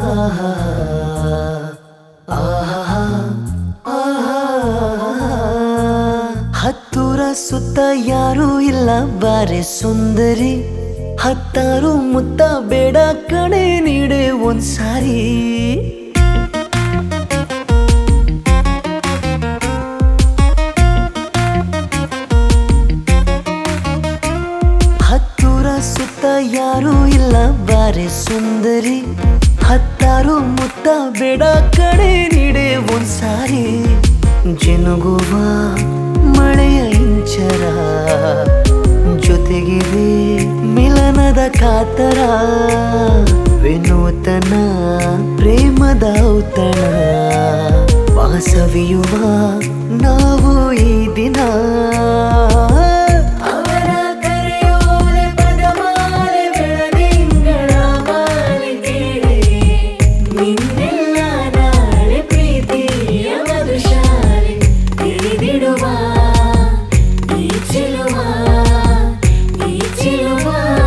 ಹತ್ತೂರ ಸುತ್ತ ಯಾರೂ ಇಲ್ಲ ಬಾರೆ ಸುಂದರಿ ಹತ್ತಾರು ಮುತ್ತ ಬೇಡ ಕಡೆ ನೀಡೆ ಒಂದ್ಸಾರಿ ಹತ್ತೂರ ಸುತ್ತ ಯಾರೂ ಇಲ್ಲ ಬಾರೆ ಸುಂದರಿ ಹತ್ತಾರು ಮುತ್ತ ಬೇಡ ಕಡೆ ನೀಡೆ ಒಂದ್ಸಾರಿ ಜಿನುಗುವ ಮಳೆಯ ಇಂಚರ ಜೊತೆಗಿದೆ ಮಿಲನದ ಕಾತರ ವಿನೂತನ ಪ್ರೇಮದ ಔತಣ ವಾಸವಿಯುವ ನಾವು ಈ ದಿನ ಅವರ ಕರೆಯೋಲೆ ಪದಮಾಲೆ ಬೆಳದಿಂಗಳ ಮಾಲಿಗೆರೆ ನಿನ್ನೆಲ್ಲ ನಾಳೆ ಪ್ರೀತಿಯ ಮಧುಶಾಲೆ ತಿಳಿದಿಡುವ ಈ ಚೆಲುವ ಈ ಚೆಲುವ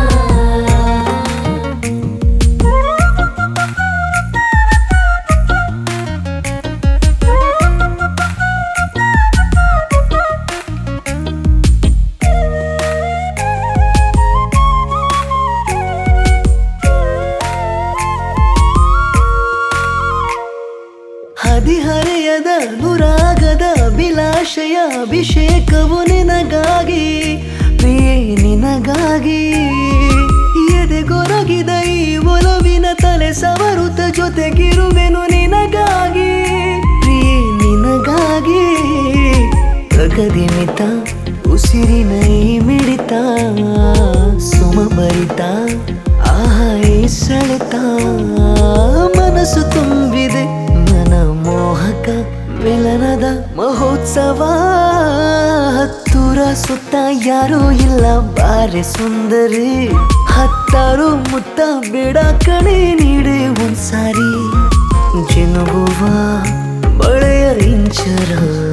ಹದಿಹರೆಯದ ಅನುರಾಗದ ಅಭಿಲಾಷೆಯ ಅಭಿಷೇಕವು ನಿನಗಾಗಿ ಪ್ರಿಯೇ ನಿನಗಾಗಿ ಎದೆಗೊರಗಿದ ಈ ಒಲವಿನ ತಲೆ ಸವರುತ್ತ ಜೊತೆಗಿರುವೆನು ನಿನಗಾಗಿ ಪ್ರಿಯೇ ನಿನಗಾಗಿ ಗಗದಿಮಿತ ಉಸಿರಿನ ಈ ಮಿಡಿತ ಸುಮಭರಿತ ಆಹಾ ಈ ಸೆಳೆತ ಮನಸ್ಸು ತುಂಬಿದೆ ಮನ ಮೋಹಕ ಮಿಲನದ ಮಹೋತ್ಸವ ಹತ್ತೂರ ಸುತ್ತ ಯಾರೂ ಇಲ್ಲ ಬಾರೆ ಸುಂದರಿ ಹತ್ತಾರು ಮುತ್ತ ಬೇಡ ಕಡೆ ನೀಡೆ ಒಂದ್ಸಾರಿ ಜಿನುಗುವ ಮಳೆಯ ಇಂಚರ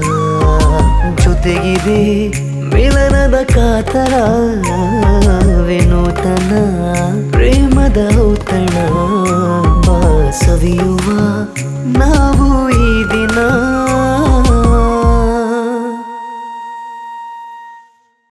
ಜೊತೆಗಿದೆ ಮಿಲನದ ಕಾತರ ವಿನೂತನ ಪ್ರೇಮದ ಔತಣ ಬಾಸವಿಯುವ ನಾವು ಈ ದಿನ